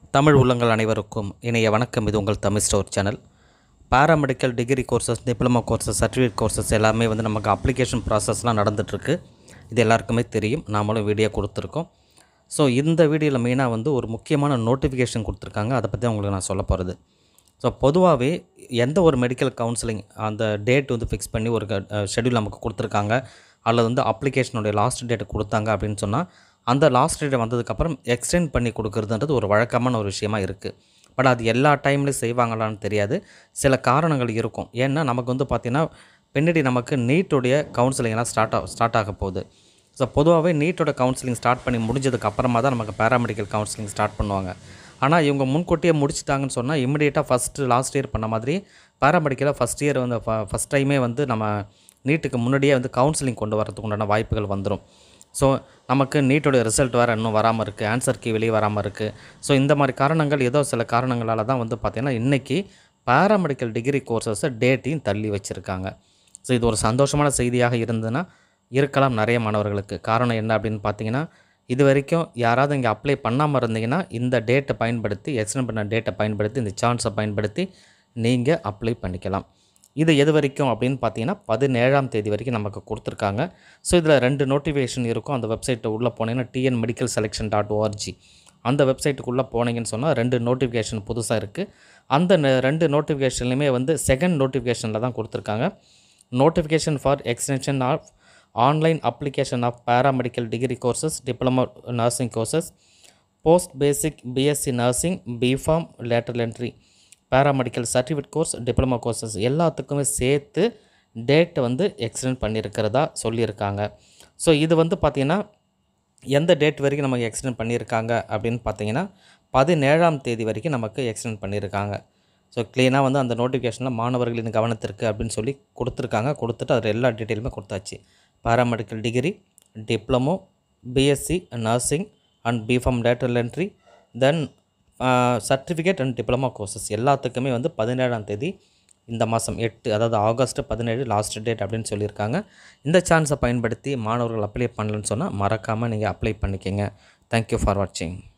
தமிழ் உள்ளங்கள் அனைவருக்கும் இணைய வணக்கம் இது உங்கள் Tamil store channel paramedical degree courses diploma courses certificate courses எல்லாமே வந்து நமக்கு அப்ளிகேஷன் ப்ராசஸ்லாம் நடந்துகிட்ருக்கு இது எல்லாருக்குமே தெரியும் நாமளும் வீடியோ கொடுத்துருக்கோம் ஸோ இந்த வீடியோவில் மெயினாக வந்து ஒரு முக்கியமான நோட்டிஃபிகேஷன் கொடுத்துருக்காங்க அதை பற்றி உங்களுக்கு நான் சொல்ல போகிறது ஸோ பொதுவாகவே எந்த ஒரு மெடிக்கல் கவுன்சிலிங் அந்த டேட் வந்து ஃபிக்ஸ் பண்ணி ஒரு ஷெட்யூல் நமக்கு கொடுத்துருக்காங்க அல்லது வந்து அப்ளிகேஷனுடைய லாஸ்ட் டேட் கொடுத்தாங்க அப்படின்னு சொன்னால் அந்த லாஸ்ட் டேட் வந்ததுக்கப்புறம் எக்ஸ்டெண்ட் பண்ணி கொடுக்குறதுன்றது ஒரு வழக்கமான ஒரு விஷயமா இருக்குது பட் அது எல்லா டைம்லையும் செய்வாங்களான்னு தெரியாது சில காரணங்கள் இருக்கும் ஏன்னா நமக்கு வந்து பார்த்திங்கன்னா பின்னாடி நமக்கு நீட்டுடைய கவுன்சிலிங்லாம் ஸ்டார்ட் ஆக ஸ்டார்ட் ஆக போகுது ஸோ பொதுவாகவே நீட்டோட கவுன்சிலிங் ஸ்டார்ட் பண்ணி முடிஞ்சதுக்கு அப்புறமா தான் நமக்கு பேராமெடிக்கல் கவுன்சிலிங் ஸ்டார்ட் பண்ணுவாங்க ஆனால் இவங்க முன்கூட்டியே முடிச்சிட்டாங்கன்னு சொன்னால் இமிடியேட்டாக ஃபஸ்ட்டு லாஸ்ட் இயர் பண்ண மாதிரி பேராமெடிக்கலாக ஃபஸ்ட் இயர் வந்து ஃபஸ்ட் டைமே வந்து நம்ம நீட்டுக்கு முன்னாடியே வந்து கவுன்சிலிங் கொண்டு வரதுக்கு உண்டான வாய்ப்புகள் வந்துடும் ஸோ நமக்கு நீட்டோட ரிசல்ட் வேறு இன்னும் வராமல் இருக்குது ஆன்சர் கீ வெளியே வராமல் இருக்குது ஸோ இந்த மாதிரி காரணங்கள் ஏதோ சில காரணங்களால் தான் வந்து பார்த்திங்கன்னா இன்றைக்கி பேராமெடிக்கல் டிகிரி கோர்சஸை டேட்டையும் தள்ளி வச்சுருக்காங்க ஸோ இது ஒரு சந்தோஷமான செய்தியாக இருந்ததுன்னா இருக்கலாம் நிறைய மாணவர்களுக்கு காரணம் என்ன அப்படின்னு பார்த்தீங்கன்னா இது வரைக்கும் யாராவது இங்கே அப்ளை பண்ணாமல் இருந்தீங்கன்னா இந்த டேட்டை பயன்படுத்தி எக்ஸ்டெண்ட் பண்ண டேட்டை பயன்படுத்தி இந்த சான்ஸை பயன்படுத்தி நீங்கள் அப்ளை பண்ணிக்கலாம் இது எது வரைக்கும் அப்படின்னு பார்த்தீங்கன்னா பதினேழாம் தேதி வரைக்கும் நமக்கு கொடுத்துருக்காங்க ஸோ இதில் ரெண்டு நோட்டிஃபிகேஷன் இருக்கும் அந்த வெப்சைட்டை உள்ளே போனீங்கன்னா TN medical selection dot ORG அந்த வெப்சைட்டுக்குள்ளே போனீங்கன்னு சொன்னால் ரெண்டு நோட்டிஃபிகேஷன் புதுசாக இருக்குது அந்த ந- ரெண்டு நோட்டிஃபிகேஷன்லையுமே வந்து செகண்ட் நோட்டிஃபிகேஷனில் தான் கொடுத்துருக்காங்க notification for extension of online application of paramedical degree courses diploma nursing courses post basic BSc nursing BPharm lateral entry paramedical certificate course diploma courses எல்லாத்துக்குமே சேர்த்து டேட் வந்து எக்ஸ்டெண்ட் பண்ணியிருக்கிறதா சொல்லியிருக்காங்க ஸோ இது வந்து பார்த்திங்கன்னா எந்த டேட் வரைக்கும் நமக்கு எக்ஸ்டெண்ட் பண்ணியிருக்காங்க அப்படின்னு பார்த்தீங்கன்னா பதினேழாம் தேதி வரைக்கும் நமக்கு எக்ஸ்டெண்ட் பண்ணியிருக்காங்க ஸோ க்ளீனாக வந்து அந்த நோட்டிஃபிகேஷனில் மாணவர்களின் கவனத்திற்கு அப்படின்னு சொல்லி கொடுத்துருக்காங்க கொடுத்துட்டு அதில் எல்லா டீட்டெயிலுமே கொடுத்தாச்சு paramedical degree diploma BSc nursing and BPharm lateral entry then certificate and diploma courses எல்லாத்துக்குமே வந்து பதினேழாம் தேதி இந்த மாதம் எட்டு அதாவது ஆகஸ்ட் பதினேழு லாஸ்ட் டேட் அப்படின்னு சொல்லியிருக்காங்க இந்த சான்ஸை பயன்படுத்தி மாணவர்கள் அப்ளை பண்ணலன்னு சொன்னால் மறக்காமல் நீங்கள் அப்ளை பண்ணிக்கங்க தேங்க்யூ ஃபார் வாட்சிங்